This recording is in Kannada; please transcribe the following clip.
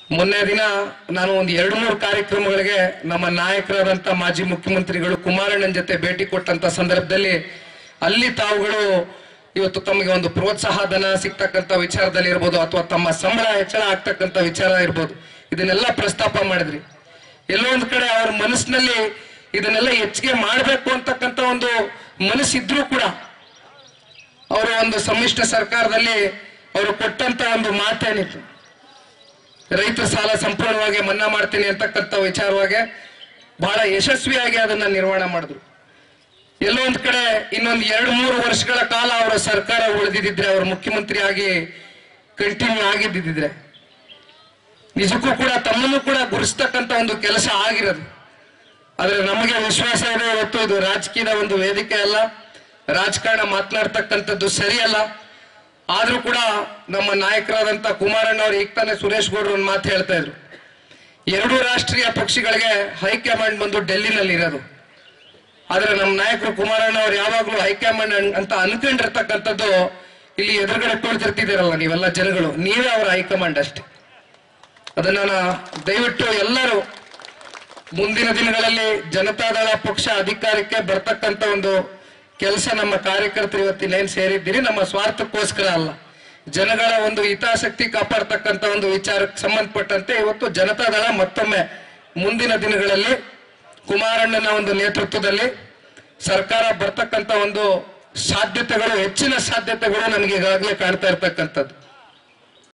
ಮೊನ್ನೆ ದಿನ ನಾನು ಒಂದು ಎರಡು ಮೂರು ಕಾರ್ಯಕ್ರಮಗಳಿಗೆ ನಮ್ಮ ನಾಯಕರಾದಂತ ಮಾಜಿ ಮುಖ್ಯಮಂತ್ರಿಗಳು ಕುಮಾರಣ್ಣನ ಜೊತೆ ಭೇಟಿ ಕೊಟ್ಟಂತ ಸಂದರ್ಭದಲ್ಲಿ ಅಲ್ಲಿ ತಾವುಗಳು ಇವತ್ತು ತಮಗೆ ಒಂದು ಪ್ರೋತ್ಸಾಹ ಧನ ಸಿಗ್ತಕ್ಕಂಥ ವಿಚಾರದಲ್ಲಿ ಇರ್ಬೋದು ಅಥವಾ ತಮ್ಮ ಸಂಬಳ ಹೆಚ್ಚಳ ಆಗ್ತಕ್ಕಂಥ ವಿಚಾರ ಇರ್ಬೋದು ಇದನ್ನೆಲ್ಲ ಪ್ರಸ್ತಾಪ ಮಾಡಿದ್ರಿ ಎಲ್ಲೋ ಒಂದ್ ಕಡೆ ಅವ್ರ ಮನಸ್ಸಿನಲ್ಲಿ ಇದನ್ನೆಲ್ಲ ಹೆಚ್ಚಿಗೆ ಮಾಡಬೇಕು ಅಂತಕ್ಕಂಥ ಒಂದು ಮನಸ್ಸಿದ್ರೂ ಕೂಡ ಅವರ ಒಂದು ಸಮ್ಮಿಶ್ರ ಸರ್ಕಾರದಲ್ಲಿ ಅವರು ಕೊಟ್ಟಂತ ಒಂದು ಮಾತೇನಿತ್ತು ರೈತರ ಸಾಲ ಸಂಪೂರ್ಣವಾಗಿ ಮನ್ನಾ ಮಾಡ್ತೀನಿ ಅಂತಕ್ಕಂಥ ವಿಚಾರವಾಗಿ ಬಹಳ ಯಶಸ್ವಿಯಾಗಿ ಅದನ್ನ ನಿರ್ವಹಣೆ ಮಾಡಿದ್ರು ಎಲ್ಲೋ ಒಂದ್ ಕಡೆ ಇನ್ನೊಂದು ಎರಡು ಮೂರು ವರ್ಷಗಳ ಕಾಲ ಅವರ ಸರ್ಕಾರ ಉಳಿದಿದ್ರೆ ಅವರು ಮುಖ್ಯಮಂತ್ರಿ ಆಗಿ ಕಂಟಿನ್ಯೂ ಆಗಿದ್ದಿದ್ರೆ ನಿಜಕ್ಕೂ ಕೂಡ ತಮ್ಮನ್ನು ಕೂಡ ಗುರುಸ್ತಕ್ಕಂಥ ಒಂದು ಕೆಲಸ ಆಗಿರೋದು ಆದ್ರೆ ನಮಗೆ ವಿಶ್ವಾಸ ಇದೆ ಇವತ್ತು ಇದು ರಾಜಕೀಯದ ಒಂದು ವೇದಿಕೆ ಅಲ್ಲ ರಾಜಕಾರಣ ಮಾತನಾಡ್ತಕ್ಕಂಥದ್ದು ಸರಿಯಲ್ಲ ಆದ್ರೂ ಕೂಡ ನಮ್ಮ ನಾಯಕರಾದಂತ ಕುಮಾರಣ್ಣ ಅವರು ಈಗ ತಾನೇ ಸುರೇಶ್ ಗೌಡ್ರು ಒಂದು ಮಾತು ಹೇಳ್ತಾ ಇದ್ರು ಎರಡೂ ರಾಷ್ಟ್ರೀಯ ಪಕ್ಷಗಳಿಗೆ ಹೈಕಮಾಂಡ್ ಬಂದು ಡೆಲ್ಲಿನಲ್ಲಿ ಇರೋದು ಆದ್ರೆ ನಮ್ಮ ನಾಯಕರು ಕುಮಾರಣ್ಣ ಅವ್ರು ಯಾವಾಗ್ಲೂ ಹೈಕಮಾಂಡ್ ಅನ್- ಅಂತ ಅನ್ಕೊಂಡಿರ್ತಕ್ಕಂಥದ್ದು ಇಲ್ಲಿ ಎದುರುಗಡೆ ಕುಳಿತಿರ್ತಿದ್ದೀರಲ್ಲ ನೀವೆಲ್ಲ ಜನಗಳು ನೀವೇ ಅವರ ಹೈಕಮಾಂಡ್ ಅಷ್ಟೇ ಅದನ್ನ ನಾ- ದಯವಿಟ್ಟು ಎಲ್ಲರೂ ಮುಂದಿನ ದಿನಗಳಲ್ಲಿ ಜನತಾದಳ ಪಕ್ಷ ಅಧಿಕಾರಕ್ಕೆ ಬರ್ತಕ್ಕಂಥ ಒಂದು ಕೆಲಸ ನಮ್ಮ ಕಾರ್ಯಕರ್ತರು ಇವತ್ತಿನ ಏನ್ ಸೇರಿದ್ದೀರಿ ನಮ್ಮ ಸ್ವಾರ್ಥಕ್ಕೋಸ್ಕರ ಅಲ್ಲ ಜನಗಳ ಒಂದು ಹಿತಾಸಕ್ತಿ ಕಾಪಾಡ್ತಕ್ಕಂಥ ಒಂದು ವಿಚಾರಕ್ಕೆ ಸಂಬಂಧಪಟ್ಟಂತೆ ಇವತ್ತು ಜನತಾದಳ ಮತ್ತೊಮ್ಮೆ ಮುಂದಿನ ದಿನಗಳಲ್ಲಿ ಕುಮಾರಣ್ಣನ ಒಂದು ನೇತೃತ್ವದಲ್ಲಿ ಸರ್ಕಾರ ಬರ್ತಕ್ಕಂಥ ಒಂದು ಸಾಧ್ಯತೆಗಳು ಹೆಚ್ಚಿನ ಸಾಧ್ಯತೆಗಳು ನಮಗೆ ಈಗಾಗಲೇ ಕಾಣ್ತಾ ಇರ್ತಕ್ಕಂಥದ್ದು